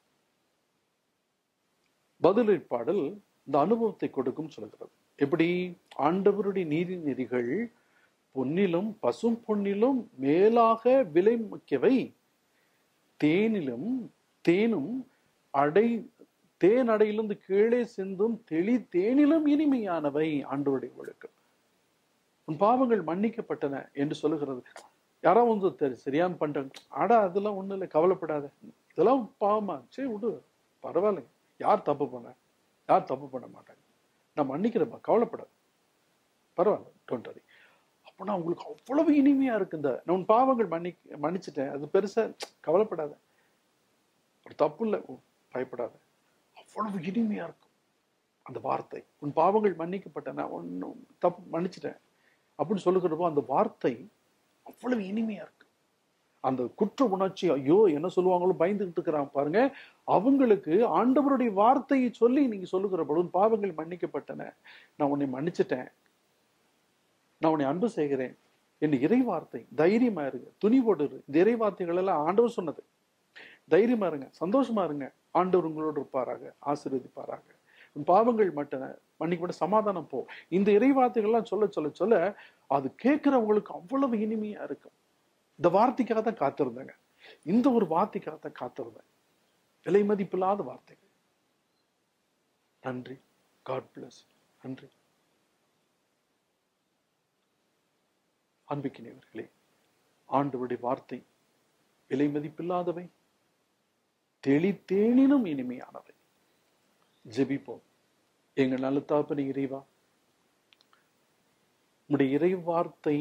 Speaker 1: பதிலீர் பாடல் இந்த அனுபவத்தை கொடுக்கும் சொல்கிறது எப்படி ஆண்டவருடைய நீதி நெறிகள் பொன்னிலும் பசும் பொன்னிலும் மேலாக விலை மிக்கவை தேனிலும் தேனும் அடை தேன் அடையிலிருந்து கீழே சிந்தும் தெளி தேனிலும் இனிமையானவை ஆண்டவருடைய ஒழுக்கம் உன் பாவங்கள் மன்னிக்கப்பட்டன என்று சொல்லுகிறது யாரோ வந்து தெரி- சரியாம பண்றாங்க ஆடா அதெல்லாம் ஒண்ணும் இல்லை கவலைப்படாத இதெல்லாம் பாவமா சரி விடு பரவாயில்லைங்க யார் தப்பு பண்ண யார் தப்பு பண்ண மாட்டாங்க நான் மன்னிக்கிறேன்ப்பா கவலைப்படாத பரவாயில்ல டோன்ட் வரி அப்போனா உங்களுக்கு அவ்வளவு இனிமையா இருக்கு இந்த நான் உன் பாவங்கள் மன்னி மன்னிச்சிட்டேன் அது பெருசா கவலைப்படாத ஒரு தப்பு இல்லை ஓ, பயப்படாத அவ்வளவு இனிமையா இருக்கும் அந்த வார்த்தை உன் பாவங்கள் மன்னிக்கப்பட்டன ஒன்றும் தப்பு மன்னிச்சிட்டேன் அப்படின்னு சொல்லுகிறப்போ அந்த வார்த்தை அவ்வளவு இனிமையா இருக்கு அந்த குற்ற உணர்ச்சி ஐயோ என்ன சொல்லுவாங்களோ பயந்துகிட்டு இருக்கிறாங்க பாருங்க அவங்களுக்கு ஆண்டவருடைய வார்த்தையை சொல்லி நீங்க சொல்லுகிற பொழுது உன் பாவங்கள் மன்னிக்கப்பட்டன நான் உன்னை மன்னிச்சிட்டேன் நான் உன்னை அன்பு செய்கிறேன் என் இறை வார்த்தை தைரியமா இருங்க துணிவோடு இரு இந்த இறை வார்த்தைகள் எல்லாம் ஆண்டவர் சொன்னது தைரியமா இருங்க சந்தோஷமா இருங்க ஆண்டவர் உங்களோடு இருப்பாராக ஆசீர்வதிப்பாராக உன் பாவங்கள் மட்டும் மன்னிக்கப்பட்ட சமாதானம் போ இந்த இறை வார்த்தைகள்லாம் சொல்ல சொல்ல சொல்ல அது கேட்கிறவங்களுக்கு அவ்வளவு இனிமையா இருக்கும் இந்த வார்த்தைக்காக தான் காத்திருந்தேங்க இந்த ஒரு வார்த்தைக்காக தான் காத்திருந்தேன் விலை மதிப்பில்லாத வார்த்தைகள் நன்றி காட் பிளஸ் நன்றி அன்பிக்கினவர்களே ஆண்டவருடைய வார்த்தை விலை மதிப்பில்லாதவை தெளித்தேனினும் இனிமையானவை ஜெபிப்போம் எங்கள் நல்ல தாப்பனை இறைவா உடைய இறை வார்த்தை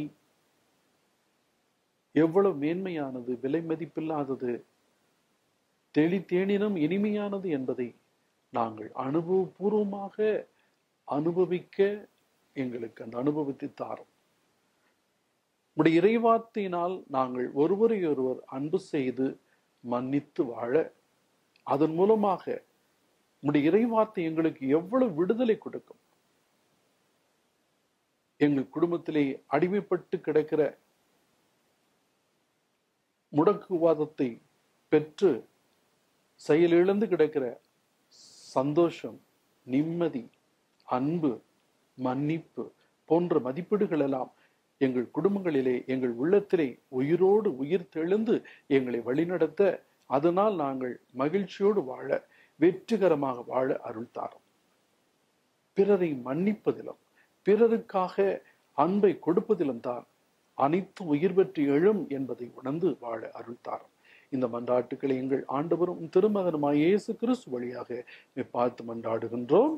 Speaker 1: எவ்வளவு மேன்மையானது விலை மதிப்பில்லாதது தெளித்தேனினும் இனிமையானது என்பதை நாங்கள் அனுபவபூர்வமாக அனுபவிக்க எங்களுக்கு அந்த அனுபவத்தை தாரும் உடைய இறைவார்த்தையினால் நாங்கள் ஒருவரை ஒருவர் அன்பு செய்து மன்னித்து வாழ அதன் மூலமாக உம்முடைய இறைவார்த்தை எங்களுக்கு எவ்வளவு விடுதலை கொடுக்கும் எங்கள் குடும்பத்திலே அடிமைப்பட்டு கிடக்கிற முடக்குவாதத்தை பெற்று செயலிழந்து கிடக்கிற சந்தோஷம் நிம்மதி அன்பு மன்னிப்பு போன்ற மதிப்பீடுகள் எல்லாம் எங்கள் குடும்பங்களிலே எங்கள் உள்ளத்திலே உயிரோடு உயிர் தெழுந்து எங்களை வழிநடத்த அதனால் நாங்கள் மகிழ்ச்சியோடு வாழ வெற்றிகரமாக வாழ அருள் தாரும் பிறரை மன்னிப்பதிலும் பிறருக்காக அன்பை கொடுப்பதிலும் தான் அனைத்து உயிர் பெற்று எழும் என்பதை உணர்ந்து வாழ அருள் தாரும் இந்த மன்றாட்டுக்களை எங்கள் ஆண்டவரும் திருமகனுமாய் இயேசு கிறிஸ்து வழியாக உம்மை பார்த்து மன்றாடுகின்றோம்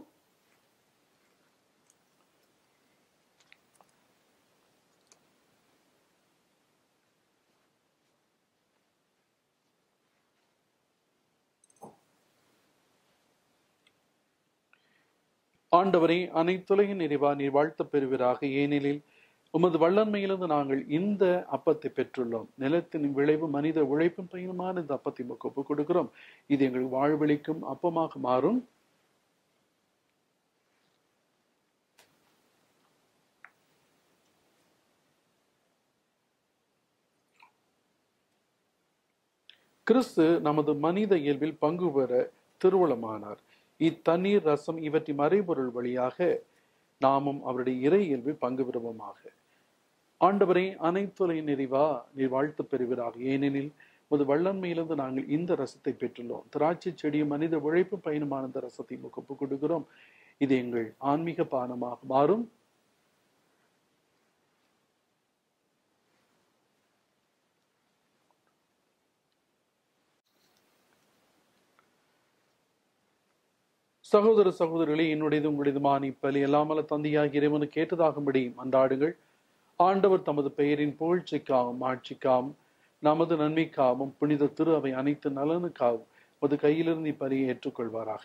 Speaker 1: ஆண்டவரை அனைத்துலகின் நிறைவா நீர் வாழ்த்தப் பெறுவீராக ஏனெனில் உமது வல்லன்மையிலிருந்து நாங்கள் இந்த அப்பத்தை பெற்றுள்ளோம் நிலத்தின் விளைவு மனித உழைப்பும் பயனுமான இந்த அப்பத்தை உமக்கு ஒப்புக் கொடுக்கிறோம் இது எங்கள் வாழ்வழிக்கும் அப்பமாக மாறும் கிறிஸ்து நமது மனித இயல்பில் பங்கு பெற திருவுளமானார் இத்தண்ணீர் ரசம் இவற்றின் மறைபொருள் வழியாக நாமும் அவருடைய இறை இயல்பில் பங்கு பெறுவோமாக ஆண்டவரை அனைத்துலை நிறைவா நீர் வாழ்த்து பெறுவீராக ஏனெனில் உமது வல்லன்மையிலிருந்து நாங்கள் இந்த ரசத்தை பெற்றுள்ளோம் திராட்சை செடியும் மனித உழைப்பு பயணமான இந்த ரசத்தை முகப்பு கொடுக்கிறோம் இது எங்கள் ஆன்மீக பானமாக மாறும் சகோதர சகோதரிகளே என்னுடையது உங்களுடையதுமான இப்பலி எல்லாமல்ல தந்தையாகிய இறைவனுக்கு கேட்டதாகும்படி மன்றாடுங்கள் ஆண்டவர் தமது பெயரின் புகழ்ச்சிக்காகவும் ஆட்சிக்காகவும் நமது நன்மைக்காகவும் புனித திரு அவை அனைத்து நலனுக்காகவும் உமது கையிலிருந்து இப்பலியை ஏற்றுக்கொள்வாராக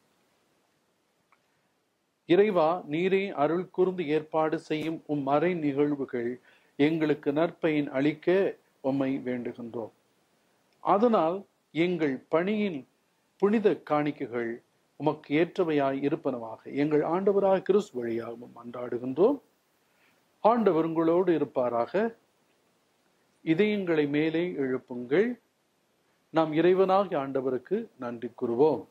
Speaker 1: இறைவா நீரே அருள் கூர்ந்து ஏற்பாடு செய்யும் உம் மறை நிகழ்வுகள் எங்களுக்கு நற்பயன் அளிக்க உம்மை வேண்டுகின்றோம் அதனால் எங்கள் பணியின் புனித காணிக்கைகள் உமக்கு ஏற்றவையாய் இருப்பனவாக எங்கள் ஆண்டவராக கிறிஸ்து வழியாகவும் அன்றாடுகின்றோம் ஆண்டவர் உங்களோடு இருப்பாராக இதயங்களை மேலே எழுப்புங்கள் நாம் இறைவனாகிய ஆண்டவருக்கு நன்றி கூறுவோம்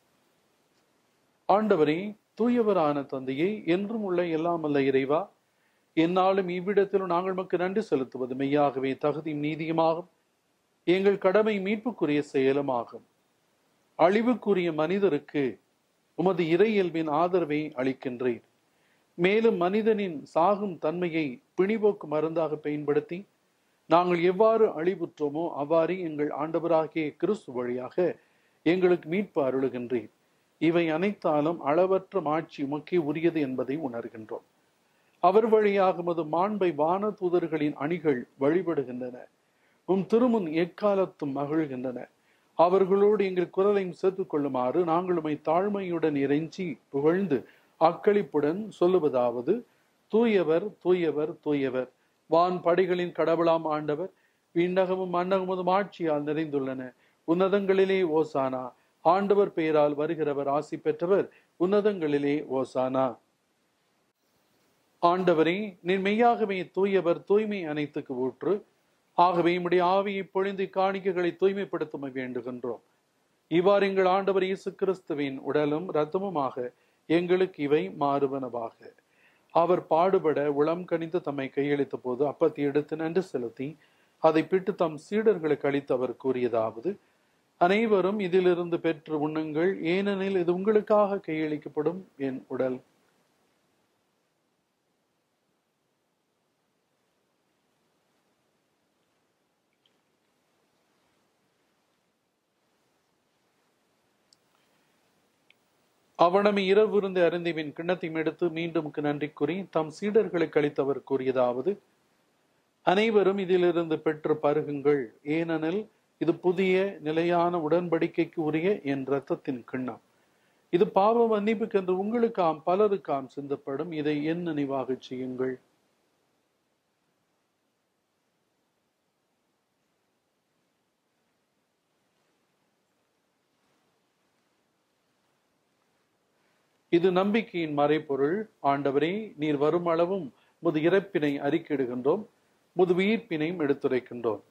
Speaker 1: ஆண்டவரே தூயவரான தந்தையை என்றும் உள்ள எல்லாம் அல்ல இறைவா என்னாலும் இவ்விடத்திலும் நாங்கள் மக்கு நன்றி செலுத்துவது மெய்யாகவே தகுதியும் நீதியுமாகும் எங்கள் கடமை மீட்புக்குரிய செயலுமாகும் அழிவுக்குரிய மனிதருக்கு உமது இறையியல்பின் ஆதரவை அளிக்கின்றேன் மேலும் மனிதனின் சாகும் தன்மையை பிணிபோக்கு மருந்தாக பயன்படுத்தி நாங்கள் எவ்வாறு அழிவுற்றோமோ அவ்வாறே எங்கள் ஆண்டவராகிய கிறிஸ்து வழியாக எங்களுக்கு மீட்பு அருளுகின்றேன் இவை அனைத்தாலும் அளவற்ற மாட்சி உமக்கே உரியது என்பதை உணர்கின்றோம் அவர் வழியாக மது மாண்பை வான தூதர்களின் அணிகள் வழிபடுகின்றன உம் திருமுன் எக்காலத்தும் மகிழ்கின்றன அவர்களோடு எங்கள் குரலையும் சேர்த்துக் கொள்ளுமாறு நாங்கள் உமை தாழ்மையுடன் இறைஞ்சி புகழ்ந்து அக்களிப்புடன் சொல்லுவதாவது தூயவர் தூயவர் தூயவர் வான் படைகளின் கடவுளாம் ஆண்டவர் விண்ணகமும் மன்னகமும் ஆட்சியால் நிறைந்துள்ளன உன்னதங்களிலே ஓசானா ஆண்டவர் பெயரால் வருகிறவர் ஆசி பெற்றவர் உன்னதங்களிலே ஓசானா ஆண்டவரே நீர் மெய்யாகவே தூயவர் தூய்மை அனைத்துக்கு ஊற்று ஆகவே உம்முடைய ஆவியை பொழிந்து காணிக்கைகளை தூய்மைப்படுத்த வேண்டுகின்றோம் இவ்வாறு எங்கள் ஆண்டவர் இயேசு கிறிஸ்துவின் உடலும் இரத்தமுமாக எங்களுக்கு இவை மாறுவனவாக அவர் பாடுபட உளம் கணிந்து தம்மை கையளித்த போது அப்பத்தை எடுத்து நன்றி செலுத்தி அதை பிட்டு தம் சீடர்களுக்கு அளித்து அவர் கூறியதாவது அனைவரும் இதிலிருந்து பெற்று உண்ணுங்கள் ஏனெனில் இது உங்களுக்காக கையளிக்கப்படும் என் உடல் அவனமை இரவு இருந்து அருந்திவின் கிண்ணத்தையும் எடுத்து மீண்டும் நன்றி கூறி தம் சீடர்களுக்கு அளித்தவர் கூறியதாவது அனைவரும் இதிலிருந்து பெற்று பருகுங்கள் ஏனெனில் இது புதிய நிலையான உடன்படிக்கைக்கு உரிய என் இரத்தத்தின் கிண்ணம் இது பாவ மன்னிப்புக்கென்று உங்களுக்காம் பலருக்காம் சிந்தப்படும் இதை என் நினைவாக செய்யுங்கள் இது நம்பிக்கையின் மறைபொருள் ஆண்டவரே நீர் வரும் அளவும் முது இறப்பினை அறிக்கையிடுகின்றோம் முது உயிர்ப்பினையும் எடுத்துரைக்கின்றோம்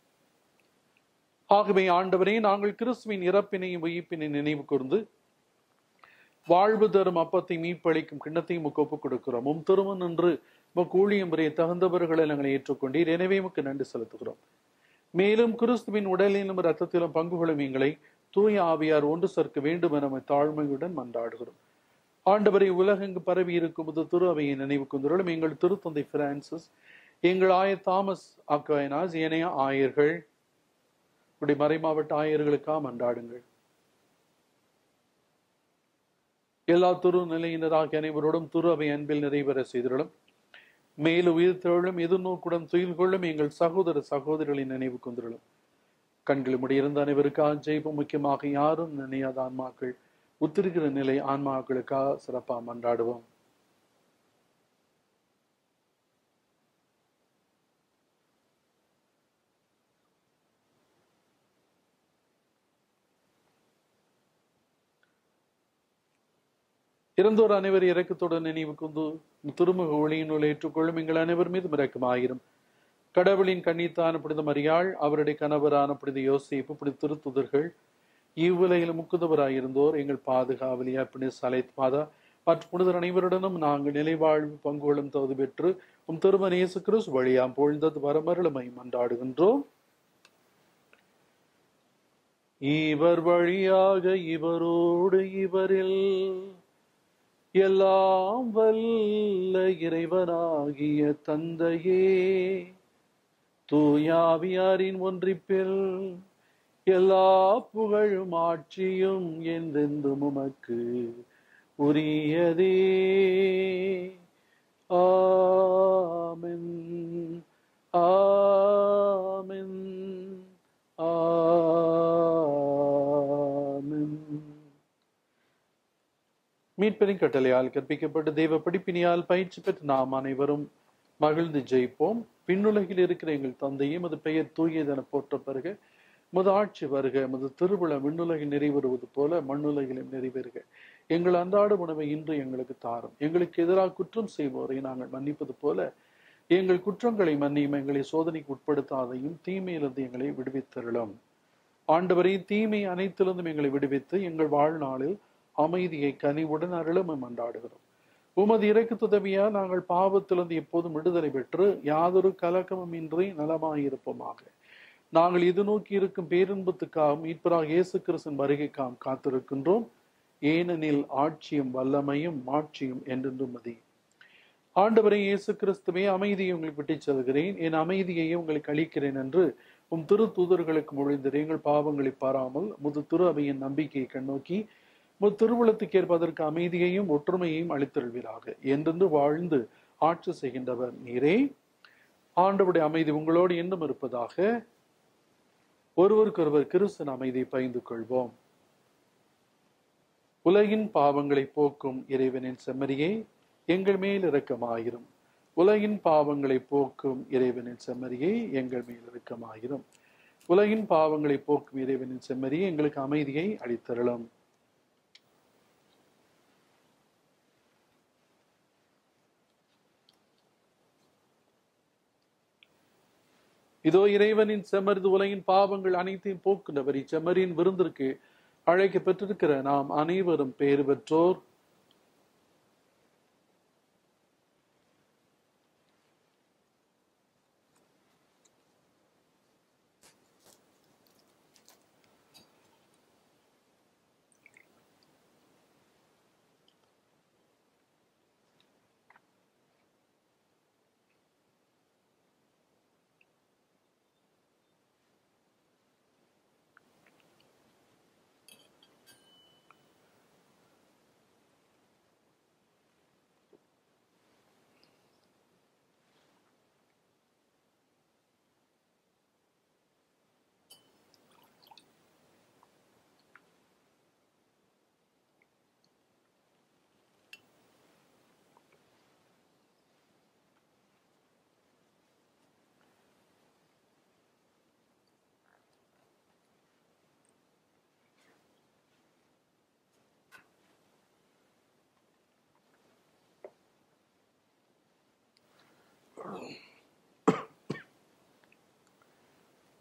Speaker 1: ஆகவே ஆண்டவரே நாங்கள் கிறிஸ்துவின் இறப்பினையும் உயிர்ப்பினை நினைவு கூர்ந்து வாழ்வு தரும் அப்பத்தை மீப்பளிக்கும் கிண்ணத்தையும் உமக்கு ஒப்புக் கொடுக்கிறோம் உம் திருமன் என்று உமக்கு ஊழியம் முறையை தகுந்தவர்களை நாங்கள் ஏற்றுக்கொண்டீர் எனவே உமக்கு நன்றி செலுத்துகிறோம் மேலும் கிறிஸ்துவின் உடலிலும் ரத்தத்திலும் பங்கு கொள்ளும் எங்களை தூய ஆவியார் ஒன்று சேர்க்க வேண்டும் என நம்மை தாழ்மையுடன் மன்றாடுகிறோம் ஆண்டவரை உலகெங்கு பரவி இருக்கும் போது திரு அவையை நினைவு கொண்டுள்ளோம் எங்கள் திருத்தந்தை பிரான்சிஸ் எங்கள் ஆயர் தாமஸ் அக்வைனாஸ் ஏனைய ஆயர்கள் இப்படி மறைமாவட்ட ஆயர்களுக்காக மன்றாடுங்கள் எல்லா துரு நிலையினராக அனைவரோடும் துரு அவை அன்பில் நிறைவேற செய்திருளும் மேலும் உயிர் தொழிலும் எதிர்நோக்குடன் துயில் கொள்ளும் எங்கள் சகோதர சகோதரிகளின் நினைவு கொண்டிருளும் கண்கள் முடியிருந்த அனைவருக்காக ஜெயிப்பும் முக்கியமாக யாரும் நினையாத ஆன்மாக்கள் உத்திருக்கிற நிலை ஆன்மாக்களுக்காக சிறப்பாக மன்றாடுவோம் இறந்தோர் அனைவர் இறக்கத்துடன் நினைவு கொண்டு திருமுக ஒளியினுள் ஏற்றுக்கொள்ளும் எங்கள் அனைவர் மீதும் இரக்கமாயிரும் கடவுளின் கண்ணித்தான புனித மரியாள் அவருடைய கணவரான புனித யோசிப்பு புனித திருத்துதர்கள் இவ்வுலகில் முக்குந்தவராயிருந்தோர் எங்கள் பாதுகாவலியா புனித சலைத் மாதா மற்ற புனிதர் அனைவருடனும் நாங்கள் நிலைவாழ்வு பங்குகளும் தகுதி பெற்று உம் திருமண இயேசு கிறிஸ்து வழியாம் பொழுந்தது வரமருளுமை மன்றாடுகின்றோம் இவர் வழியாக இவரோடு இவரில் எல்லாம் வல்ல இறைவனாகிய தந்தையே தூயாவியாரின் ஒன்றிப்பில் எல்லா புகழும் ஆட்சியும் என்றென்றும் உமக்கு உரியதே ஆமென் ஆமென் ஆமென் மீட்பெrin கட்டளையால் கற்பிக்கப்பட்ட தெய்வ படிப்பினியால் பயிற்சி பெற்ற நாம் அனைவரும் மகிழ்ந்து ஜெயிப்போம் பின்னுலகில் இருக்கிற எங்கள் தந்தையும் அது பெயர் தூயதென போற்ற பிறகு முது ஆட்சி வருக முது திருவிழா விண்ணுலகில் நிறைவேறுவது போல மண்ணுலகிலும் நிறைவேறுக எங்கள் அன்றாட உணவை இன்று எங்களுக்கு தாரும் எங்களுக்கு எதிராக குற்றம் செய்வோரை நாங்கள் மன்னிப்பது போல எங்கள் குற்றங்களை மன்னியும் எங்களை சோதனைக்கு உட்படுத்தாதையும் தீமையிலிருந்து எங்களை விடுவித்தருளும் ஆண்டவரை தீமை அனைத்திலிருந்தும் எங்களை விடுவித்து எங்கள் வாழ்நாளில் அமைதியை கனிவுடன் அருளும் மன்றாடுகிறோம் உமது இறக்கு துதவியா நாங்கள் பாவத்திலிருந்து எப்போதும் விடுதலை பெற்று யாதொரு கலக்கமும் இன்றி நலமாயிருப்போமாக நாங்கள் இது நோக்கி இருக்கும் பேரின்பத்துக்காக மீட்பராக இயேசு கிறிஸ்தன் வருகைக்காம் காத்திருக்கின்றோம் ஏனெனில் ஆட்சியும் வல்லமையும் மாட்சியும் என்றென்றும் மதி ஆண்டவரை இயேசு கிறிஸ்துவே அமைதியை உங்களுக்கு விட்டுச் செல்கிறேன் என் அமைதியையும் உங்களுக்கு அளிக்கிறேன் என்று உம் திரு தூதர்களுக்கு மொழிந்தர் எங்கள் பாவங்களை பாராமல் முது திரு அவையின் நம்பிக்கையை கண்ணோக்கி முது திருவுளத்துக்கு ஏற்பதற்கு அமைதியையும் ஒற்றுமையையும் அளித்தருள்வீராக என்றென்று வாழ்ந்து ஆட்சி செய்கின்றவர் நீரே ஆண்டவருடைய அமைதி உங்களோடு இன்னும் இருப்பதாக ஒருவருக்கொருவர் கிறிஸ்தன் அமைதியை பகிர்ந்து கொள்வோம் உலகின் பாவங்களை போக்கும் இறைவனின் செம்மறியே எங்கள் மேல் இரக்கமாயிரும் உலகின் பாவங்களை போக்கும் இறைவனின் செம்மறியே எங்கள் மேல் இரக்கமாயிரும் உலகின் பாவங்களை போக்கும் இறைவனின் செம்மறியே எங்களுக்கு அமைதியை அளித்தருளும் இதோ இறைவனின் செம்மறிது உலகின் பாவங்கள் அனைத்தையும் போக்குனவர் இச்செம்மறியின் விருந்திற்கு அழைக்க பெற்றிருக்கிற நாம் அனைவரும் பேறு பெற்றோர்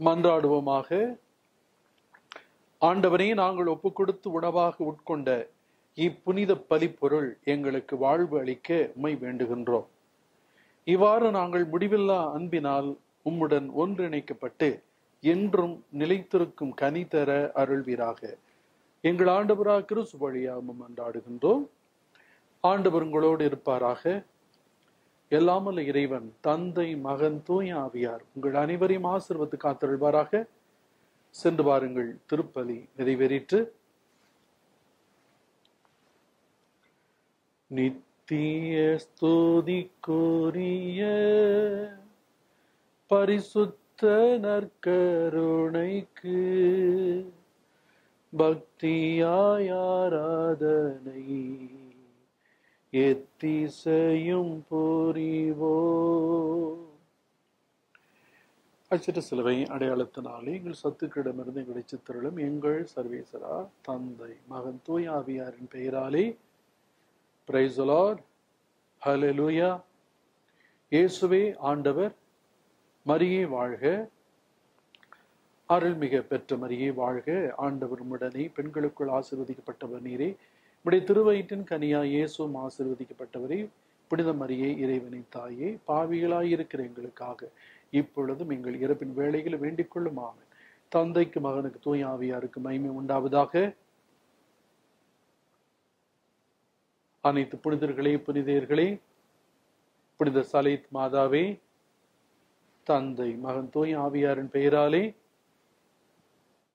Speaker 1: மன்றாடுவோமாக ஆண்டவரே நாங்கள் ஒப்பு கொடுத்து உணவாக உட்கொண்ட இப்புனித பலிப்பொருள் எங்களுக்கு வாழ்வு அளிக்க உம்மை வேண்டுகின்றோம் இவ்வாறு நாங்கள் முடிவில்லா அன்பினால் உம்முடன் ஒன்றிணைக்கப்பட்டு என்றும் நிலைத்திருக்கும் கனி தர அருள்வீராக எங்கள் ஆண்டவரா கிறிஸ்து வழியாக மன்றாடுகின்றோம் ஆண்டவர் உங்களோடு இருப்பாராக எல்லாமல்ல இறைவன் தந்தை மகன் தூய ஆவியார் உங்கள் அனைவரையும் ஆசிர்வத்து காத்தருள்வாராக சென்று பாருங்கள் திருப்பலி நிறைவேறிற்று நித்திய ஸ்துதிக்குரிய பரிசுத்த நற்கருணைக்கு பக்தியாய் ஆராதனை எத்திசையும் புரிவோ அச்சிட்ட சிலுவை அடையாளத்தினாலே எங்கள் சத்துக்களிடமிருந்து எங்களை சித்திரலும் எங்கள் சர்வேசரா தந்தை மகன் தூய் ஆவியாரின் பெயராலே பிரைசலார் ஹலெலுயா இயேசுவே ஆண்டவர் மரியே வாழ்க அருள்மிக பெற்ற மரியே வாழ்க ஆண்டவர் உடனே பெண்களுக்குள் ஆசிர்வதிக்கப்பட்டவர் நீரே உடைய திருவயிற்றின் கனியா இயேசுவும் ஆசிர்வதிக்கப்பட்டவரே புனித மரியே இறைவனை தாயே பாவிகளாய் இருக்கிற எங்களுக்காக இப்பொழுதும் எங்கள் இறப்பின் வேளையில் வேண்டிக் கொள்ளும் ஆமன் தந்தைக்கு மகனுக்கு தூய் ஆவியாருக்கு மகிமை உண்டாவதாக அனைத்து புனிதர்களே புனிதர்களே புனித சலித் மாதாவே தந்தை மகன் தூய் ஆவியாரின் பெயராலே